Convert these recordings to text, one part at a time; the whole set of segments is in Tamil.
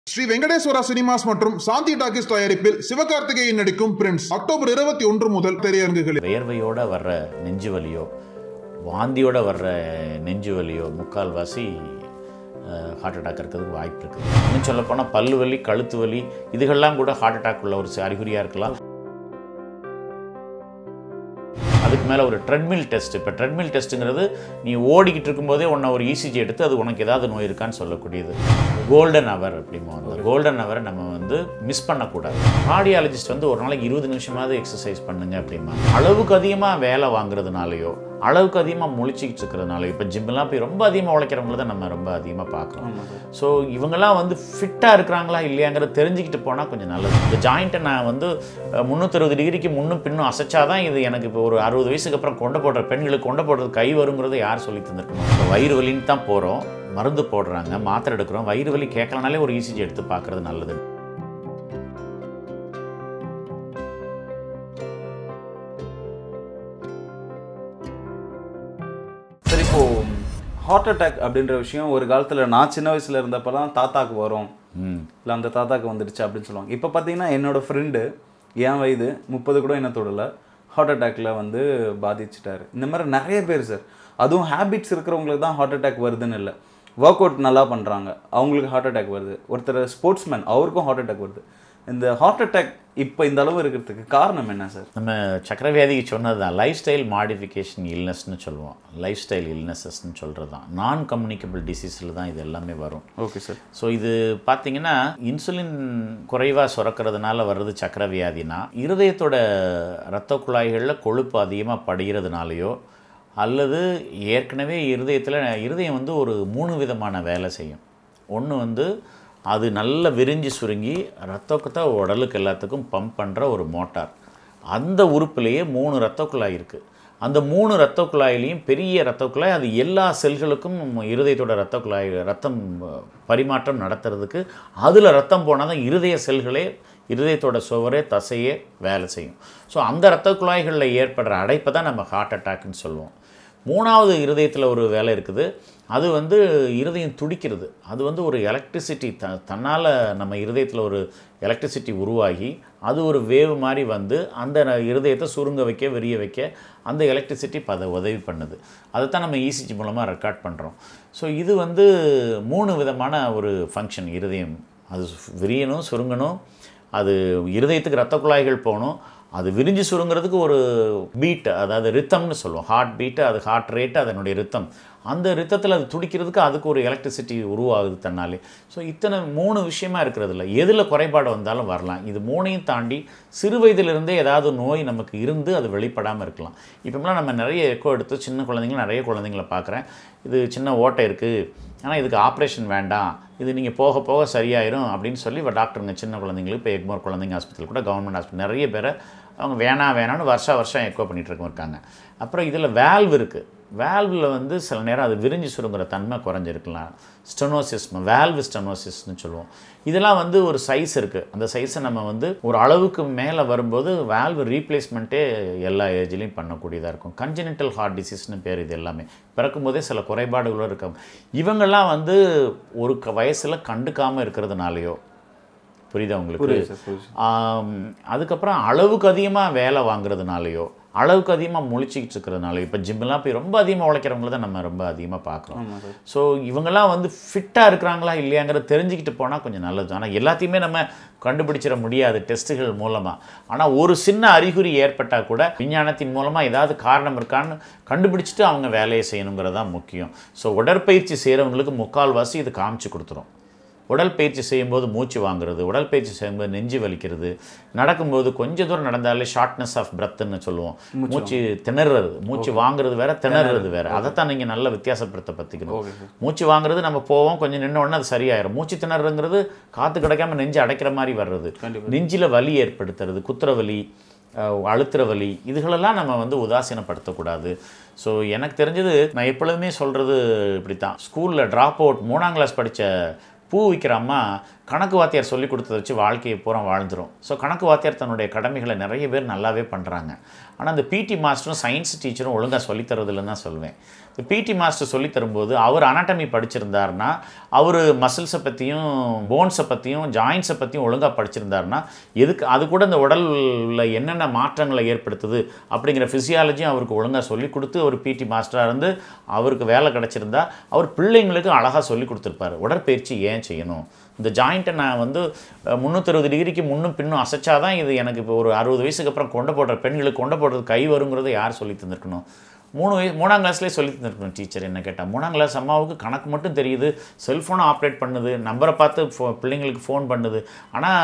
ஸ்ரீ வெங்கடேஸ்வரா சினிமாஸ் மற்றும் சாந்தி டாக்கிஸ் தயாரிப்பில் சிவகார்த்திகேயன் நடிக்கும் பிரின்ஸ் அக்டோபர் இருபத்தி ஒன்று முதல் திரையரங்குகளில் வியர்வையோட வர்ற நெஞ்சு வலியோ வாந்தியோட வர்ற நெஞ்சு வலியோ முக்கால்வாசி ஹார்ட் அட்டாக் இருக்கிறதுக்கு வாய்ப்பு இருக்குது இன்னும் சொல்லப்போனால் பல்லு வலி கழுத்து வலி இதுகள்லாம் கூட ஹார்ட் அட்டாக் உள்ள ஒரு அறிகுறியாக இருக்கலாம் அதுக்கு மேலே ஒரு ட்ரெட்மில் டெஸ்ட் இப்போ ட்ரெட்மில் டெஸ்ட்டுங்கிறது நீ ஓடிக்கிட்டு இருக்கும்போதே உன்னை ஒரு இசிஜி எடுத்து அது உனக்கு ஏதாவது நோய் இருக்கான்னு சொல்லக்கூடியது கோல்டன் அவர் அப்படிமோ அந்த கோல்டன் அவரை நம்ம வந்து மிஸ் பண்ணக்கூடாது கார்டியாலஜிஸ்ட் வந்து ஒரு நாளைக்கு இருபது நிமிஷமாவது எக்ஸசைஸ் பண்ணுங்க அப்படிமா அளவுக்கு அதிகமாக வேலை வாங்குறதுனாலையோ அளவுக்கு அதிகமாக முழிச்சிக்கிட்டு இருக்கிறதுனால இப்போ ஜிம்மெல்லாம் போய் ரொம்ப அதிகமாக உழைக்கிறவங்கள தான் நம்ம ரொம்ப அதிகமாக பார்க்குறோம் ஸோ இவங்கெல்லாம் வந்து ஃபிட்டாக இருக்கிறாங்களா இல்லையாங்கிறத தெரிஞ்சுக்கிட்டு போனால் கொஞ்சம் நல்லது இந்த ஜாயிண்ட்டை நான் வந்து முந்நூற்றறுபது டிகிரிக்கு முன்னும் பின்னும் அசைச்சாதான் இது எனக்கு இப்போ ஒரு அறுபது வயசுக்கு அப்புறம் கொண்ட போடுற பெண்களுக்கு கொண்ட போடுறது கை வருங்கிறத யார் சொல்லி தந்திருக்கணும் இப்போ வயிறு வலின்னு தான் போகிறோம் மருந்து போடுறாங்க மாத்திரை எடுக்கிறோம் வயிறு வலி கேட்கலனாலே ஒரு இசிஜி எடுத்து பார்க்குறது நல்லது சரி இப்போ ஹார்ட் அட்டாக் அப்படின்ற விஷயம் ஒரு காலத்தில் நான் சின்ன வயசுல இருந்தப்பலாம் தாத்தாக்கு வரும் ம் இல்லை அந்த தாத்தாக்கு வந்துடுச்சு அப்படின்னு சொல்லுவாங்க இப்போ பார்த்தீங்கன்னா என்னோட ஃப்ரெண்டு என் வயது முப்பது கூட என்ன தொடல ஹார்ட் அட்டாக்ல வந்து பாதிச்சிட்டாரு இந்த மாதிரி நிறைய பேர் சார் அதுவும் ஹேபிட்ஸ் இருக்கிறவங்களுக்கு தான் ஹார்ட் அட்டாக் வருதுன்னு இல்லை ஒர்க் அவுட் நல்லா பண்ணுறாங்க அவங்களுக்கு ஹார்ட் அட்டாக் வருது ஒருத்தர் ஸ்போர்ட்ஸ்மேன் அவருக்கும் ஹார்ட் அட்டாக் வருது இந்த ஹார்ட் அட்டாக் இப்போ இந்த அளவு இருக்கிறதுக்கு காரணம் என்ன சார் நம்ம சக்கரவியாதிக்கு சொன்னது தான் லைஃப் ஸ்டைல் மாடிஃபிகேஷன் இல்னஸ்னு சொல்லுவோம் லைஃப் ஸ்டைல் இல்னஸஸ்ன்னு சொல்கிறது தான் நான் கம்யூனிகபிள் டிசீஸில் தான் இது எல்லாமே வரும் ஓகே சார் ஸோ இது பார்த்தீங்கன்னா இன்சுலின் குறைவாக சுரக்கிறதுனால வர்றது சக்கரவியாதினா இருதயத்தோட இரத்த குழாய்களில் கொழுப்பு அதிகமாக படுகிறதுனாலையோ அல்லது ஏற்கனவே இருதயத்தில் இருதயம் வந்து ஒரு மூணு விதமான வேலை செய்யும் ஒன்று வந்து அது நல்ல விரிஞ்சு சுருங்கி ரத்தத்தை உடலுக்கு எல்லாத்துக்கும் பம்ப் பண்ணுற ஒரு மோட்டார் அந்த உறுப்புலேயே மூணு இரத்த குழாய் இருக்குது அந்த மூணு இரத்த குழாயிலையும் பெரிய இரத்த குழாய் அது எல்லா செல்களுக்கும் இருதயத்தோட இரத்த குழாய் ரத்தம் அஹ், பரிமாற்றம் நடத்துறதுக்கு அதில் ரத்தம் போனால் தான் இருதய செல்களே இருதயத்தோட சுவரே தசையே வேலை செய்யும் ஸோ அந்த இரத்த குழாய்களில் ஏற்படுற அடைப்பை தான் நம்ம ஹார்ட் அட்டாக்னு சொல்லுவோம் மூணாவது இருதயத்தில் ஒரு வேலை இருக்குது அது வந்து இருதயம் துடிக்கிறது அது வந்து ஒரு எலக்ட்ரிசிட்டி த தன்னால் நம்ம இருதயத்தில் ஒரு எலக்ட்ரிசிட்டி உருவாகி அது ஒரு வேவ் மாதிரி வந்து அந்த ந- இருதயத்தை சுருங்க வைக்க விரிய வைக்க அந்த எலக்ட்ரிசிட்டி இப்போ அதை உதவி பண்ணுது அதை தான் நம்ம இசிஜி மூலமாக ரெக்கார்ட் பண்ணுறோம் ஸோ இது வந்து மூணு விதமான ஒரு ஃபங்க்ஷன் இருதயம் அது சு- விரியணும் சுருங்கணும் அது இருதயத்துக்கு ரத்த குழாய்கள் போகணும் அது விரிஞ்சு சுருங்கிறதுக்கு ஒரு பீட் அதாவது ரித்தம்னு சொல்லுவோம் ஹார்ட் பீட்டு அது ஹார்ட் ரேட்டு அதனுடைய ரித்தம் அந்த ரித்தத்தில் அது துடிக்கிறதுக்கு அதுக்கு ஒரு எலக்ட்ரிசிட்டி உருவாகுது தன்னாலே ஸோ இத்தனை மூணு விஷயமா இருக்கிறதுல எதில் குறைபாடு வந்தாலும் வரலாம் இது மூணையும் தாண்டி சிறு வயதிலிருந்தே ஏதாவது நோய் நமக்கு இருந்து அது வெளிப்படாமல் இருக்கலாம் இப்போலாம் நம்ம நிறைய எக்கோ எடுத்து சின்ன குழந்தைங்கள நிறைய குழந்தைங்கள பார்க்குறேன் இது சின்ன ஓட்டை இருக்குது ஆனால் இதுக்கு ஆப்ரேஷன் வேண்டாம் இது நீங்கள் போக போக சரியாயிரும் அப்படின்னு சொல்லி இப்போ டாக்டருங்க சின்ன குழந்தைங்களுக்கு இப்போ எக்மோர் குழந்தைங்க ஹாஸ்பிட்டல் கூட கவர்மெண்ட் ஹாஸ்பிட்டல் நிறைய பேரை அவங்க வேணாம் வேணாம்னு வருஷம் வருஷம் எக்கோ பண்ணிட்டு இருக்க இருக்காங்க அப்புறம் இதில் வேல்வ் இருக்குது வேல்வில் வந்து சில நேரம் அது விரிஞ்சு சுருங்குற தன்மை குறைஞ்சிருக்கலாம் ஸ்டெனோசிஸ்ம் வேல்வ் ஸ்டெனோசிஸ்னு சொல்லுவோம் இதெல்லாம் வந்து ஒரு சைஸ் இருக்குது அந்த சைஸை நம்ம வந்து ஒரு அளவுக்கு மேலே வரும்போது வேல்வ் ரீப்ளேஸ்மெண்ட்டே எல்லா ஏஜ்லேயும் பண்ணக்கூடியதாக இருக்கும் கன்ஜெனிட்டல் ஹார்ட் டிசீஸ்னு பேர் இது எல்லாமே பிறக்கும்போதே சில குறைபாடுகளும் இருக்கும் இவங்கெல்லாம் வந்து ஒரு க வயசில் கண்டுக்காமல் இருக்கிறதுனாலையோ புரியுதா உங்களுக்கு புரியுது சார் புரியுது ஆம், அதுக்கப்புறம் அளவுக்கு அதிகமாக வேலை வாங்குறதுனாலையோ அளவுக்கு அதிகமாக முழிச்சிக்கிட்டு இருக்கிறதுனால இப்போ ஜிம்மெல்லாம் போய் ரொம்ப அதிகமாக உழைக்கிறவங்கள தான் நம்ம ரொம்ப அதிகமாக பார்க்குறோம் ஆமாம் சார் ஸோ இவங்கெல்லாம் வந்து ஃபிட்டாக இருக்கிறாங்களா இல்லையாங்கிறத தெரிஞ்சுக்கிட்டு போனால் கொஞ்சம் நல்லது ஆனால் எல்லாத்தையுமே நம்ம கண்டுபிடிச்சிட முடியாது டெஸ்ட்டுகள் மூலமாக ஆனால் ஒரு சின்ன அறிகுறி ஏற்பட்டால் கூட விஞ்ஞானத்தின் மூலமாக ஏதாவது காரணம் இருக்கான்னு கண்டுபிடிச்சிட்டு அவங்க வேலையை செய்யணுங்கிறது தான் முக்கியம் ஸோ உடற்பயிற்சி செய்கிறவங்களுக்கு முக்கால்வாசி இது காமிச்சு கொடுத்துரும் உடற்பயிற்சி செய்யும்போது மூச்சு வாங்குறது உடற்பயிற்சி செய்யும்போது நெஞ்சு வலிக்கிறது நடக்கும்போது கொஞ்ச தூரம் நடந்தாலே ஷார்ட்னஸ் ஆஃப் பிரத்துன்னு சொல்லுவோம் மூச்சு திணறது மூச்சு வாங்குறது வேற திணறது வேற அதைத்தான் நீங்கள் நல்ல வித்தியாசப்படுத்த பற்றிக்கணும் ஓகே சார் மூச்சு வாங்குறது நம்ம போவோம் கொஞ்சம் நின்ன உடனே அது சரியாயிரும் மூச்சு திணறதுங்கிறது காற்று கிடைக்காம நெஞ்சு அடைக்கிற மாதிரி வர்றது கண்டிப்பா. நெஞ்சில் வலி ஏற்படுத்துறது குத்துற வலி அஹ், அழுத்துற வலி இதுகளெல்லாம் நம்ம வந்து உதாசீனப்படுத்தக்கூடாது ஸோ எனக்கு தெரிஞ்சது நான் எப்பொழுதுமே சொல்கிறது இப்படி தான் ஸ்கூலில் ட்ராப் அவுட் மூணாம் கிளாஸ் படித்த பூ விற்கிற அம்மா கணக்கு வாத்தியார் சொல்லி கொடுத்ததை வச்சு வாழ்க்கையை பூரா வாழ்ந்துரும் ஸோ கணக்கு வாத்தியார் தன்னுடைய கடமைகளை நிறைய பேர் நல்லாவே பண்ணுறாங்க ஆனால் அந்த பிடி மாஸ்டரும் சயின்ஸ் டீச்சரும் ஒழுங்காக சொல்லித் தரதில்லைன்னு தான் சொல்லுவேன் இந்த பிடி மாஸ்டர் சொல்லித் தரும்போது அவர் அனாட்டமி படிச்சிருந்தாருன்னா அவர் மசில்ஸை பற்றியும் போன்ஸை பற்றியும் ஜாயின்ஸை பற்றியும் ஒழுங்காக படிச்சிருந்தாருன்னா எதுக்கு அது கூட இந்த உடலில் என்னென்ன மாற்றங்களை ஏற்படுத்துது அப்படிங்கிற ஃபிசியாலஜியும் அவருக்கு ஒழுங்காக சொல்லி கொடுத்து ஒரு பிடி மாஸ்டராக இருந்து அவருக்கு வேலை கிடச்சிருந்தா அவர் பிள்ளைங்களுக்கு அழகாக சொல்லி கொடுத்துருப்பாரு உடற்பயிற்சி ஏன் செய்யணும் இந்த ஜாயிண்ட்டை நான் வந்து முந்நூற்றறுபது டிகிரிக்கு முன்னும் பின்னும் அசைச்சாதான் இது எனக்கு இப்போ ஒரு அறுபது வயசுக்கு அப்புறம் கொண்டு போடுற பெண்களுக்கு கொண்டு போடுறது கை வருங்கிறத யார் சொல்லி தந்திருக்கணும் மூணு வயசு மூணாம் கிளாஸ்லேயே சொல்லி தந்திருக்கணும் டீச்சர் என்ன கேட்டால் மூணாம் கிளாஸ் அம்மாவுக்கு கணக்கு மட்டும் தெரியுது செல்ஃபோனை ஆப்ரேட் பண்ணுது நம்பரை பார்த்து ஃபோ பிள்ளைங்களுக்கு ஃபோன் பண்ணுது ஆனால்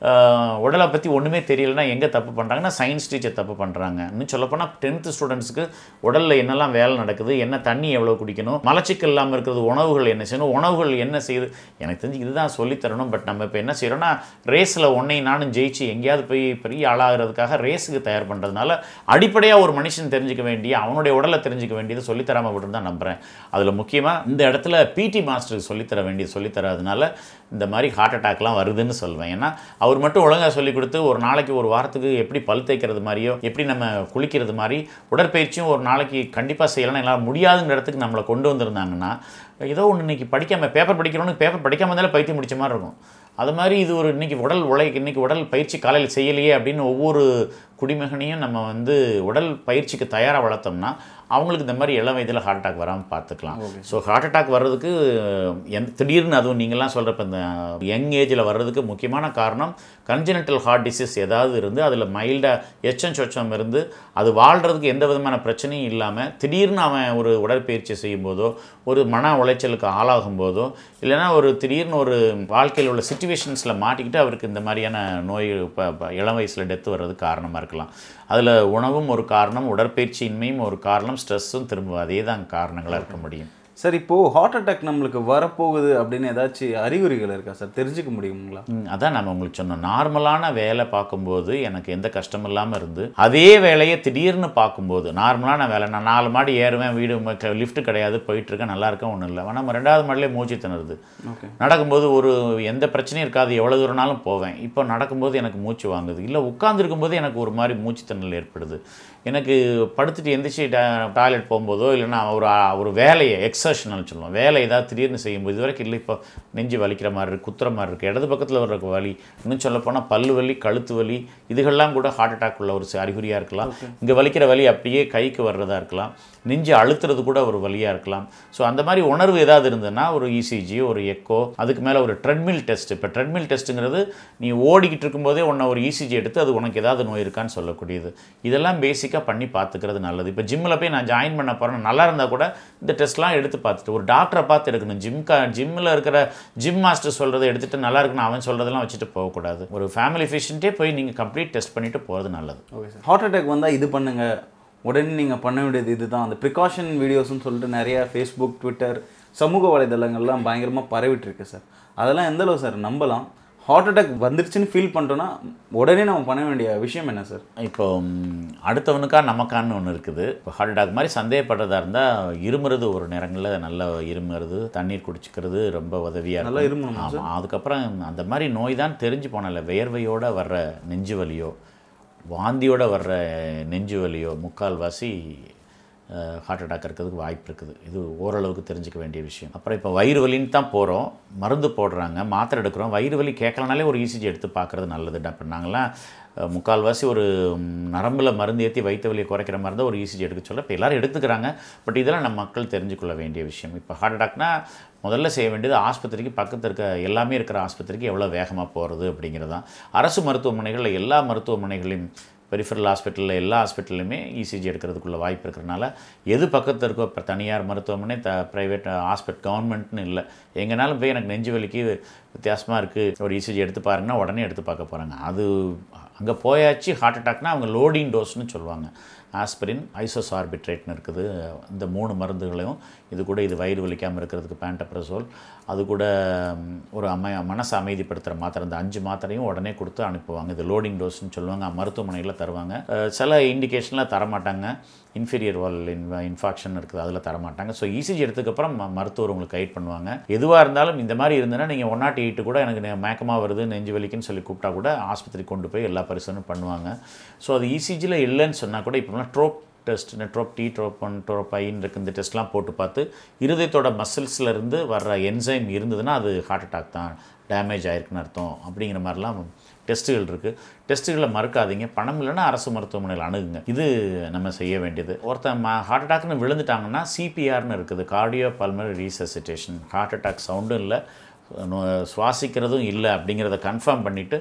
உடலை பற்றி ஒன்றுமே தெரியலனா எங்கே தப்பு பண்ணுறாங்கன்னா சயின்ஸ் டீச்சர் தப்பு பண்ணுறாங்க இன்னும் சொல்லப்போனால் டென்த்து ஸ்டூடெண்ட்ஸுக்கு உடலில் என்னெல்லாம் வேலை நடக்குது என்ன தண்ணி எவ்வளோ குடிக்கணும் மலச்சிக்கல் இல்லாமல் இருக்கிறது உணவுகள் என்ன செய்யணும் உணவுகள் என்ன செய்யுது எனக்கு தெரிஞ்சு இதுதான் சொல்லித் தரணும் பட் நம்ம இப்போ என்ன செய்கிறோன்னா ரேஸில் ஒன்றை நானும் ஜெயிச்சு எங்கேயாவது போய் பெரிய ஆளாகிறதுக்காக ரேஸுக்கு தயார் பண்ணுறதுனால அடிப்படையாக ஒரு மனுஷன் தெரிஞ்சுக்க வேண்டிய அவனுடைய உடலை தெரிஞ்சுக்க வேண்டியது சொல்லித்தராமல் விட்டு தான் நம்புகிறேன் அதில் முக்கியமாக இந்த இடத்துல பிடி மாஸ்டருக்கு சொல்லித்தர வேண்டியது சொல்லித்தராதனால இந்த மாதிரி ஹார்ட் அட்டாக்லாம் வருதுன்னு சொல்வேன் ஏன்னா அவர் மட்டும் ஒழுங்காக சொல்லி கொடுத்து ஒரு நாளைக்கு ஒரு வாரத்துக்கு எப்படி பல் தேய்க்கிறது மாதிரியோ எப்படி நம்ம குளிக்கிறது மாதிரி உடற்பயிற்சியும் ஒரு நாளைக்கு கண்டிப்பாக செய்யலாம் எல்லாம் முடியாதுங்கிற இடத்துக்கு நம்மளை கொண்டு வந்திருந்தாங்கன்னா ஏதோ ஒன்று இன்னைக்கு படிக்காமல் பேப்பர் படிக்கிறவனுக்கு பேப்பர் படிக்காம இருந்தாலும் பைத்தியம் முடிச்ச மாதிரி இருக்கும் அது மாதிரி இது ஒரு இன்னைக்கு உடல் உழை இன்னைக்கு உடல் பயிற்சி காலையில் செய்யலையே அப்படின்னு ஒவ்வொரு குடிமகனையும் நம்ம வந்து உடல் பயிற்சிக்கு தயாராக வளர்த்தோம்னா அவங்களுக்கு இந்த மாதிரி இளம் வயதில் ஹார்ட் அட்டாக் வராமல் பார்த்துக்கலாம் ஸோ ஹார்ட் அட்டாக் வர்றதுக்கு எந்த திடீர்னு அதுவும் நீங்கள்லாம் சொல்கிறப்ப இந்த யங் ஏஜில் வர்றதுக்கு முக்கியமான காரணம் கன்ஜெனட்டல் ஹார்ட் டிசீஸ் ஏதாவது இருந்து அதில் மைல்டாக எச்சம் சொச்சம் இருந்து அது வாழ்கிறதுக்கு எந்த விதமான பிரச்சனையும் இல்லாமல் திடீர்னு அவன் ஒரு உடற்பயிற்சி செய்யும்போதோ ஒரு மன உளைச்சலுக்கு ஆளாகும் போதோ இல்லைன்னா ஒரு திடீர்னு ஒரு வாழ்க்கையில் உள்ள சுச்சுவேஷன்ஸில் மாட்டிக்கிட்டு அவருக்கு இந்த மாதிரியான நோய் இப்போ இளம் வயசில் டெத்து வர்றதுக்கு காரணமாக இருக்கலாம் அதில் உணவும் ஒரு காரணம் உடற்பயிற்சியின்மையும் ஒரு காரணம் ஸ்ட்ரெஸ்ஸும் திரும்ப அதே தான் காரணங்களாக இருக்க முடியும் சார் இப்போது ஹார்ட் அட்டாக் நம்மளுக்கு வரப்போகுது அப்படின்னு ஏதாச்சும் அறிகுறிகள் இருக்கா சார் தெரிஞ்சுக்க முடியுங்களா ம், அதான் நம்ம உங்களுக்கு சொன்னோம் நார்மலான வேலை பார்க்கும்போது எனக்கு எந்த கஷ்டமும் இல்லாமல் இருந்து அதே வேலையை திடீர்னு பார்க்கும்போது நார்மலான வேலை நான் நாலு மாடி ஏறுவேன் வீடு லிஃப்ட் கிடையாது போயிட்டு இருக்கேன் நல்லா இருக்கேன் ஒன்றும் இல்லை ஆனால் நம்ம ரெண்டாவது மாடிலே மூச்சு திணறுது ஓகே நடக்கும்போது ஒரு எந்த பிரச்சனையும் இருக்காது எவ்வளோ தூரம்னாலும் போவேன் இப்போ நடக்கும்போது எனக்கு மூச்சு வாங்குது இல்லை உட்காந்துருக்கும்போது எனக்கு ஒரு மாதிரி மூச்சு திணறல் ஏற்படுது எனக்கு படுத்துட்டு எந்திரிச்சு டாய்லெட் போகும்போதோ இல்லைன்னா ஒரு ஒரு வேலையை எக்ஸர்ஷனல் சொல்லுவோம் வேலை ஏதாவது திடீர்னு செய்யும்போது இது வரைக்கும் இல்லை இப்போ நெஞ்சு வலிக்கிற மாதிரி இருக்குது குத்துற மாதிரி இருக்குது இடது பக்கத்தில் வர்ற வலி இன்னும் சொல்லப்போனால் பல்லு வலி கழுத்து வலி இதுகள்லாம் கூட ஹார்ட் அட்டாக் உள்ள ஒரு அறிகுறியாக இருக்கலாம் இங்கே வலிக்கிற வலி அப்படியே கைக்கு வர்றதா இருக்கலாம் நெஞ்சு அழுத்துறது கூட ஒரு வலியாக இருக்கலாம் ஸோ அந்த மாதிரி உணர்வு ஏதாவது இருந்ததுன்னா ஒரு இசிஜி ஒரு எக்கோ அதுக்கு மேலே ஒரு ட்ரெட்மில் டெஸ்ட் இப்போ ட்ரெட்மில் டெஸ்ட்டுங்கிறது நீ ஓடிக்கிட்டு இருக்கும்போதே உன்னை ஒரு இசிஜி எடுத்து அது உனக்கு ஏதாவது நோய் இருக்கான்னு சொல்லக்கூடியது இதெல்லாம் பேசிக்காக பண்ணி பார்த்துக்கிறது நல்லது இப்போ ஜிம்மில் போய் நான் ஜாயின் பண்ண போகிறேன் நல்லா இருந்தால் கூட இந்த டெஸ்ட்லாம் எடுத்து பார்த்துட்டு ஒரு டாக்டரை பார்த்து எடுக்கணும் ஜிம் கா ஜிம்மில் இருக்கிற ஜிம் மாஸ்டர் சொல்கிறத எடுத்துகிட்டு நல்லா இருக்குன்னு அவன் சொல்கிறதெல்லாம் வச்சுட்டு போகக்கூடாது ஒரு ஃபேமிலி ஃபிஷியன்ட்டே போய் நீங்கள் கம்ப்ளீட் டெஸ்ட் பண்ணிவிட்டு போகிறது நல்லது ஓகே சார் ஹார்ட் அட்டாக் வந்தால் இது பண்ணுங்க உடனே நீங்கள் பண்ண வேண்டியது இதுதான் அந்த ப்ரிகாஷன் வீடியோஸ்னு சொல்லிட்டு நிறைய ஃபேஸ்புக் ட்விட்டர் சமூக வலைதளங்கள்லாம் பயங்கரமாக பரவிட்டு இருக்கு சார் அதெல்லாம் எந்த அளவு சார் நம்பலாம் ஹார்ட் அட்டாக் வந்துருச்சுன்னு ஃபீல் பண்ணிட்டோன்னா உடனே நம்ம பண்ண வேண்டிய விஷயம் என்ன சார் இப்போ ம், அடுத்தவனுக்கா நமக்கான்னு ஒன்று இருக்குது இப்போ ஹார்ட் அட்டாக் மாதிரி சந்தேகப்படுறதா இருந்தால் இருமுறது ஒரு நேரங்களில் நல்லா இருமுறது தண்ணீர் குடிச்சிக்கிறது ரொம்ப உதவியாக நல்லா இருக்கும் இருமணுமா ஆமாம் அதுக்கப்புறம் அந்த மாதிரி நோய் தான் தெரிஞ்சு போனல வியர்வையோட வர்ற நெஞ்சு வலியோ வாந்தியோட வர்ற நெஞ்சு வலியோ முக்கால்வாசி ஹார்ட் அட்டாக் இருக்கிறதுக்கு வாய்ப்பு இருக்குது இது ஓரளவுக்கு தெரிஞ்சுக்க வேண்டிய விஷயம் அப்புறம் இப்போ வயிறு வலின்னு தான் போகிறோம் மருந்து போடுறாங்க மாத்திரை எடுக்கிறோம் வயிறு வலி கேட்கலனாலே ஒரு இசிஜி எடுத்து பார்க்குறது நல்லது டாக்டர் நாங்களாம் அஹ், முக்கால்வாசி ஒரு ம், நரம்புல மருந்து ஏற்றி வயிற்று வலியை குறைக்கிற மாதிரி தான் ஒரு இசிஜி எடுக்க சொல்ல இப்போ எல்லாரும் எடுத்துக்கிறாங்க பட் இதெல்லாம் நம்ம மக்கள் தெரிஞ்சுக்கொள்ள வேண்டிய விஷயம் இப்போ ஹார்ட் அட்டாக்னா முதல்ல செய்ய வேண்டியது ஆஸ்பத்திரிக்கு பக்கத்தில் இருக்க எல்லாமே இருக்கிற ஆஸ்பத்திரிக்கு எவ்வளோ வேகமாக போகிறது அப்படிங்கிறது தான் அரசு மருத்துவமனைகளில் எல்லா மருத்துவமனைகளையும் பெரிஃபரல் ஹாஸ்பிட்டலில் எல்லா ஹாஸ்பிட்டல்லையுமே இசிஜி எடுக்கிறதுக்குள்ள வாய்ப்பு இருக்கிறனால எது பக்கத்தில் இருக்கோ இப்போ தனியார் மருத்துவமனை த ப்ரைவேட் ஹாஸ்பிட்டல் கவர்மெண்ட்னு இல்லை எங்கேனாலும் போய் எனக்கு நெஞ்சு வலிக்கு வித்தியாசமாக இருக்குது ஒரு இசிஜி எடுத்து பாருங்கன்னா உடனே எடுத்து பார்க்க போகிறாங்க அது அங்கே போயாச்சு ஹார்ட் அட்டாக்னா அவங்க லோடிங் டோஸ்னு சொல்லுவாங்க ஆஸ்பிரின் ஐசோசார்பிட்ரேட்னு இருக்குது இந்த மூணு மருந்துகளையும் இது கூட இது வயிறு வலிக்காமல் இருக்கிறதுக்கு பேண்டப்ரசோல் அது கூட ம், ஒரு அமை மனசை அமைதிப்படுத்துகிற மாத்திரை இந்த அஞ்சு மாத்திரையும் உடனே கொடுத்து அனுப்புவாங்க இது லோடிங் டோஸ்னு சொல்லுவாங்க மருத்துவமனையில் தருவாங்க அஹ், சில இண்டிகேஷனில் தரமாட்டாங்க இன்ஃபீரியர் வால் இன் இன்ஃபாக்ஷன் இருக்குது அதில் தரமாட்டாங்க ஸோ இசிஜி எடுத்ததுக்கப்புறம் ம- மருத்துவர் உங்களுக்கு கைட் பண்ணுவாங்க எதுவாக இருந்தாலும் இந்த மாதிரி இருந்ததுன்னா நீங்கள் ஒன் நாட் எயிட்டு கூட எனக்கு நெ- மயக்கமாக வருது நெஞ்சு வலிக்குன்னு சொல்லி கூப்பிட்டா கூட ஆஸ்பத்திரி கொண்டு போய் எல்லா பரிசோதனையும் பண்ணுவாங்க ஸோ அது இசிஜியில் இல்லைன்னு சொன்னால் கூட இப்போலாம் trop test trop T troponin troponin இருக்கு இந்த டெஸ்ட்லாம் போட்டு பார்த்து இருதயத்தோட மசில்ஸ்ல இருந்து வர்ற என்சைம் இருந்ததுன்னா அது ஹார்ட் அட்டாக் தான் டேமேஜ் ஆயிருக்குன்னு அர்த்தம் அப்படிங்கிற மாதிரிலாம் டெஸ்ட்டுகள் இருக்குது டெஸ்ட்டுகளை மறுக்காதீங்க பணம் இல்லைன்னா அரசு மருத்துவமனையில் அணுகுங்க இது நம்ம செய்ய வேண்டியது ஒருத்தன் ஹார்ட் அட்டாக்னு விழுந்துட்டாங்கன்னா சிபிஆர்னு இருக்குது cardio pulmonary resuscitation heart attack சவுண்டும் இல்லை நோ- சுவாசிக்கிறதும் இல்லை அப்படிங்கிறத கன்ஃபார்ம் பண்ணிவிட்டு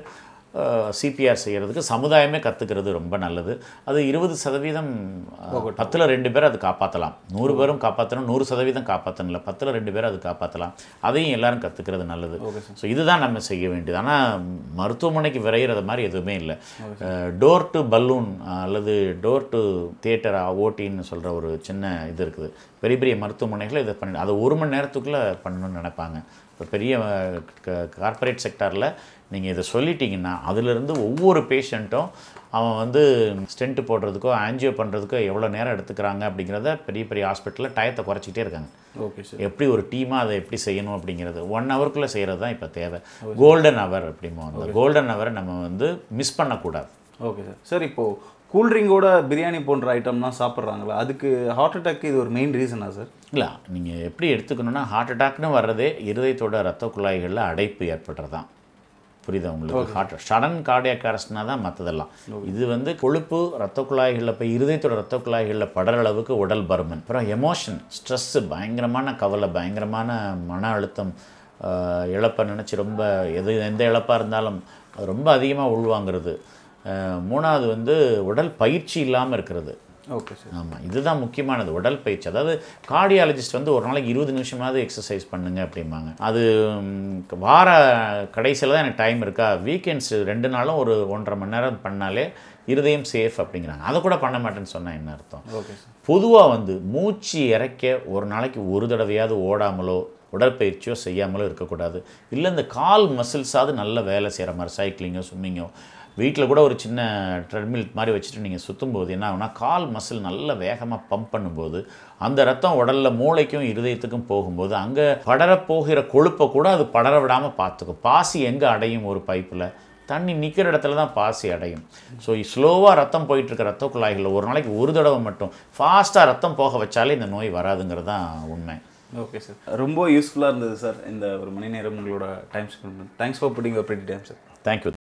சிபிஆர் செய்கிறதுக்கு சமுதாயமே கற்றுக்கிறது ரொம்ப நல்லது அது இருபது சதவீதம் பத்தில் ரெண்டு பேர் அது காப்பாற்றலாம் நூறு பேரும் காப்பாற்றணும் நூறு சதவீதம் காப்பாற்றணும் இல்லை பத்தில் ரெண்டு பேர் அது காப்பாற்றலாம் அதையும் எல்லாரும் கற்றுக்கிறது நல்லது ஸோ இதுதான் நம்ம செய்ய வேண்டியது ஆனால் மருத்துவமனைக்கு விரைகிறது மாதிரி எதுவுமே இல்லை டோர் டு பலூன் அல்லது டோர் டு தியேட்டர் ஓட்டின்னு சொல்கிற ஒரு சின்ன இது இருக்குது பெரிய பெரிய மருத்துவமனைகள் இதை பண்ணி அதை ஒரு மணி நேரத்துக்குள்ளே பண்ணணும்னு நினைப்பாங்க இப்போ பெரிய கார்ப்பரேட் செக்டாரில் நீங்கள் இதை சொல்லிட்டீங்கன்னா அதிலிருந்து ஒவ்வொரு பேஷண்ட்டும் அவன் வந்து ஸ்டென்ட் போடுறதுக்கோ ஆன்ஜியோ பண்ணுறதுக்கோ எவ்வளோ நேரம் எடுத்துக்கிறாங்க அப்படிங்கிறத பெரிய பெரிய ஹாஸ்பிட்டலில் டயத்தை குறைச்சிக்கிட்டே இருக்காங்க ஓகே சார் எப்படி ஒரு டீமாக அதை எப்படி செய்யணும் அப்படிங்கிறது ஒன் ஹவருக்குள்ளே செய்கிறது தான் இப்போ தேவை கோல்டன் ஹவர் அப்படிமோ அந்த கோல்டன் ஹவரை நம்ம வந்து மிஸ் பண்ணக்கூடாது ஓகே சார் சார் இப்போது கூல்ட்ரிங்கோட பிரியாணி போன்ற ஐட்டம்லாம் சாப்பிட்றாங்களா அதுக்கு ஹார்ட் அட்டாக் இது ஒரு மெயின் ரீசனா சார் இல்லை நீங்கள் எப்படி எடுத்துக்கணும்னா ஹார்ட் அட்டாக்னு வர்றதே இருதயத்தோட ரத்த குழாய்களில் அடைப்பு ஏற்படுறது தான் புரியுதா உங்களுக்கு ஹார்ட் சடன் கார்டியாக் அரெஸ்ட்னா தான் மற்றதெல்லாம் இது வந்து கொழுப்பு ரத்த குழாய்களில் போய் இருதயத்தோட ரத்த குழாய்களில் படுற அளவுக்கு உடல் பருமன் அப்புறம் எமோஷன் ஸ்ட்ரெஸ்ஸு பயங்கரமான கவலை பயங்கரமான மன அழுத்தம் ஆஹ், இழப்பை நினச்சி ரொம்ப எது எந்த இழப்பாக இருந்தாலும் அது ரொம்ப அதிகமாக உள்வாங்கிறது ஆஹ், மூணாவது வந்து உடல் பயிற்சி இல்லாமல் இருக்கிறது ஓகே சார் ஆமாம் இதுதான் முக்கியமானது உடல் பயிற்சி அதாவது கார்டியாலஜிஸ்ட் வந்து ஒரு நாளைக்கு இருபது நிமிஷமாவது எக்ஸசைஸ் பண்ணுங்க அப்படிம்பாங்க அது ம், வார கடைசியில் தான் எனக்கு டைம் இருக்கா வீக்கெண்ட்ஸ் ரெண்டு நாளும் ஒரு ஒன்றரை மணி நேரம் பண்ணாலே இருதயம் சேஃப் அப்படிங்கிறாங்க அதை கூட பண்ண மாட்டேன்னு சொன்னால் என்ன அர்த்தம் ஓகே சார் பொதுவாக வந்து மூச்சு இறைக்க ஒரு நாளைக்கு ஒரு தடவையாவது ஓடாமலோ உடற்பயிற்சியோ செய்யாமலோ இருக்கக்கூடாது இல்லை இந்த கால் மசில்ஸாவது நல்ல வேலை செய்கிற மாதிரி சைக்கிளிங்கோ ஸ்விம்மிங்கோ வீட்டில் கூட ஒரு சின்ன ட்ரெட்மில் மாதிரி வச்சுட்டு நீங்கள் சுற்றும்போது என்ன ஆகுனா கால் மசில் நல்ல வேகமாக பம்ப் பண்ணும்போது அந்த ரத்தம் உடலில் மூளைக்கும் இருதயத்துக்கும் போகும்போது அங்கே படரப்போகிற கொழுப்பை கூட அது படர விடாமல் பார்த்துக்கும் பாசி எங்கே அடையும் ஒரு பைப்பில் தண்ணி நிற்கிற இடத்துல தான் பாசி அடையும் ஸோ ஸ்லோவாக ரத்தம் போயிட்டு இருக்க ரத்த குழாய்களில் ஒரு நாளைக்கு ஒரு தடவை மட்டும் ஃபாஸ்ட்டாக ரத்தம் போக வச்சாலே இந்த நோய் வராதுங்கிறது தான் உண்மை ஓகே சார் ரொம்ப யூஸ்ஃபுல்லாக இருந்தது சார் இந்த ஒரு மணி நேரம் உங்களோட டைம் ஸ்பெண்ட் பண்ணி தேங்க்ஸ் ஃபார் புட்டிங் ஒரு டைம் சார் தேங்க்யூ